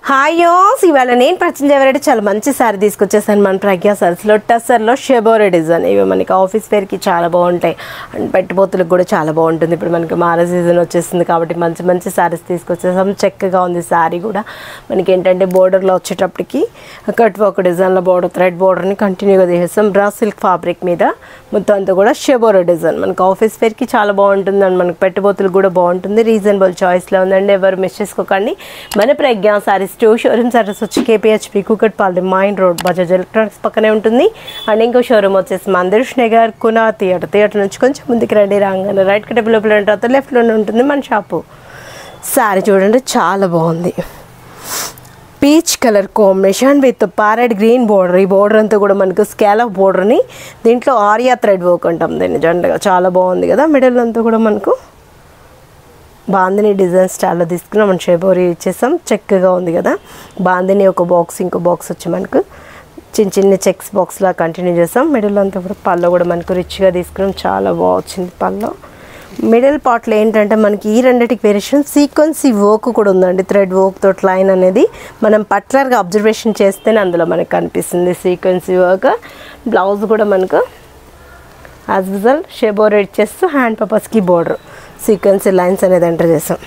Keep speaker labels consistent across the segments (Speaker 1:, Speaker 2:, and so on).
Speaker 1: హాయోస్ ఇవాళ నేను పరిచయం చేయవాలంటే చాలా మంచి సారీ తీసుకొచ్చేసాను మన ప్రజ్ఞా సారీస్లో టస్సర్లో షెబోరే డిజైన్ ఇవి మనకి ఆఫీస్ వేర్కి చాలా బాగుంటాయి అండ్ పెట్టుబోతులకు కూడా చాలా బాగుంటుంది ఇప్పుడు మనకి మార సీజన్ వచ్చేస్తుంది కాబట్టి మంచి మంచి సారీస్ తీసుకొచ్చేసాం చక్కగా ఉంది సారీ కూడా మనకి ఏంటంటే బోర్డర్లో వచ్చేటప్పటికి కట్ వర్క్ డిజైన్లో బోర్డర్ థ్రెడ్ బోర్డర్ని కంటిన్యూగా తీసేస్తాం బ్రా సిల్క్ ఫ్యాబ్రిక్ మీద మొత్తం అంతా కూడా షెబోరో డిజైన్ మనకి ఆఫీస్ వేర్కి చాలా బాగుంటుంది అండ్ మనకి పెట్టుబోతులకు కూడా బాగుంటుంది రీజనబుల్ చాయిస్లో ఉందండి ఎవరు మిస్ చేసుకోకండి మన Pragna saris two showrooms address వచ్చి KPHB Kukatpally main road Bajaj electronics పక్కనే ఉంటుంది అండ్ ఇంకో షోరూమ్ వచ్చేసి మందిర్ష్ నగర్ కునా థియేటర్ థియేటర్ నుంచి కొంచెం ముందుకు రండి రాగానే రైట్ కట్ లోపల తర్వాత లెఫ్ట్లోనే ఉంటుంది మన షాపు సారీ చూడండి చాలా బాగుంది peach colour combination with parrot green border ఈ బోర్డర్ అంతా కూడా మనకు స్కాలప్ బోర్డర్ని దీంట్లో ఆరియా థ్రెడ్ వర్క్ అంటాం దీన్ని జెండగా చాలా బాగుంది కదా మిడిల్ అంతా కూడా మనకు బాందిని డిజైన్ స్టైల్లో తీసుకున్నాం మనం షేబోరి ఇచ్చేసాం చక్కగా ఉంది కదా బాందిని ఒక బాక్స్ ఇంకో బాక్స్ వచ్చి మనకు చిన్న చిన్న చెక్స్ బాక్స్లా కంటిన్యూ చేసాం మిడిల్ అంతా కూడా పళ్ళు కూడా మనకు రిచ్గా తీసుకున్నాం చాలా బాగా వచ్చింది పళ్ళు మిడిల్ పార్ట్లో ఏంటంటే మనకి ఈ రెండింటికి వేరియేషన్ సీక్వెన్సీ వర్క్ కూడా ఉందండి థ్రెడ్ వర్క్ తోటి లైన్ అనేది మనం పర్టికులర్గా అబ్జర్వేషన్ చేస్తేనే అందులో మనకు కనిపిస్తుంది సీక్వెన్సీ వర్క్ బ్లౌజ్ కూడా మనకు యాజ్ యూజువల్ షేబోర్ ఇచ్చేస్తూ హ్యాండ్ పర్పస్కి బోర్డర్ సీక్వెన్సీ లైన్స్ అనేది ఎంటర్ చేసాం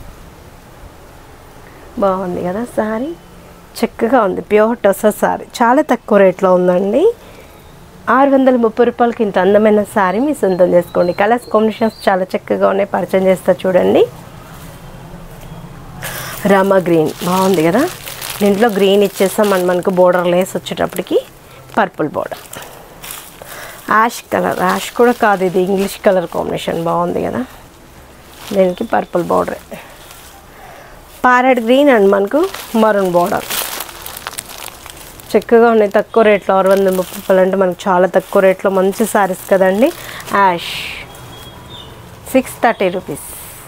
Speaker 1: బాగుంది కదా సారీ చక్కగా ఉంది ప్యూర్ టసర్ సారీ చాలా తక్కువ రేట్లో ఉందండి ఆరు వందల ముప్పై రూపాయలకి ఇంత అందమైన సారీ మీ సొంతం చేసుకోండి కలర్స్ కాంబినేషన్స్ చాలా చక్కగా ఉన్నాయి పరిచయం చేస్తా చూడండి రామా గ్రీన్ బాగుంది కదా దీంట్లో గ్రీన్ ఇచ్చేస్తాం మన మనకు బోర్డర్ లేస్ వచ్చేటప్పటికి purple border ash colour ash కూడా కాదు ఇది ఇంగ్లీష్ కలర్ కాంబినేషన్ బాగుంది కదా దీనికి purple border parrot green and మనకు మరూన్ బార్డర్ చక్కగా ఉన్నాయి తక్కువ రేట్లో ఆరు వందల ముప్పై రూపాయలు అంటే మనకు చాలా తక్కువ రేట్లో మంచి సారీస్ కదండి ash six thirty rupees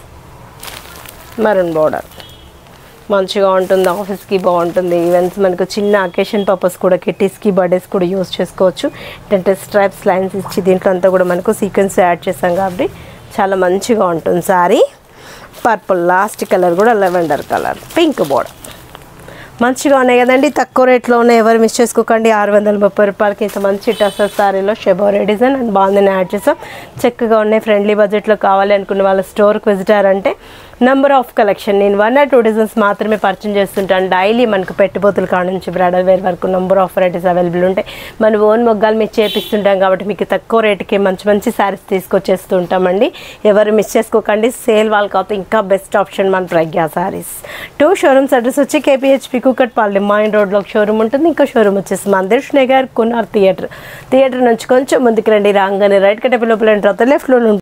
Speaker 1: maroon border మంచిగా ఉంటుంది ఆఫీస్కి బాగుంటుంది ఈవెంట్స్ మనకు చిన్న అకేషన్ పర్పస్ కూడా కిటీస్కి బర్త్డేస్ కూడా యూస్ చేసుకోవచ్చు ఏంటంటే స్ట్రైప్స్ లైన్స్ ఇచ్చి దీంట్లో అంతా కూడా మనకు సీక్వెన్స్ యాడ్ చేసాం కాబట్టి చాలా మంచిగా ఉంటుంది సారీ పర్పుల్ లాస్ట్ కలర్ కూడా లెవెండర్ కలర్ పింక్ బోర్డర్ మంచిగా ఉన్నాయి కదండి తక్కువ రేట్లో ఉన్నాయి ఎవరు మిస్ చేసుకోకండి ఆరు వందల ముప్పై రూపాయలకి ఇంత మంచి టసర్ సారీలో షెబోరే డిజైన్ అండ్ బాగుందని యాడ్ చేసాం చక్కగా ఉన్నాయి ఫ్రెండ్లీ బడ్జెట్లో కావాలి అనుకున్న వాళ్ళ స్టోర్కి విజిట్ అయ్యారంటే నెంబర్ ఆఫ్ కలెక్షన్ నేను వన్ ఆర్ టూ డిజైన్స్ మాత్రమే పరిచయం చేస్తుంటాను డైలీ మనకు పెట్టుబోతుల కాడ నుంచి బ్రైడల్ వేర్ వరకు నెంబర్ ఆఫ్ వెరైటీస్ అవైలబుల్ ఉంటాయి మన ఓన్ మొగ్గాలు మేము చేపిస్తుంటాం కాబట్టి మీకు తక్కువ రేటుకి మంచి మంచి శారీస్ తీసుకొచ్చేస్తూ ఉంటామండి ఎవరు మిస్ చేసుకోకండి సేల్ వాళ్ళకి అయితే ఇంకా బెస్ట్ ఆప్షన్ మన Pragna saris two showrooms address వచ్చి కేపీహెచ్పి కూకట్పల్లి మైన్ రోడ్లో ఒక షోరూమ్ ఉంటుంది ఇంకో షోరూమ్ వచ్చేసి మందిర్ నగర్ కునార్ థియేటర్ థియేటర్ నుంచి కొంచెం ముందుకు రండి రాగానే రైట్ కట్టే లోపల ఎంటర్ అవుతారు లెఫ్ట్లో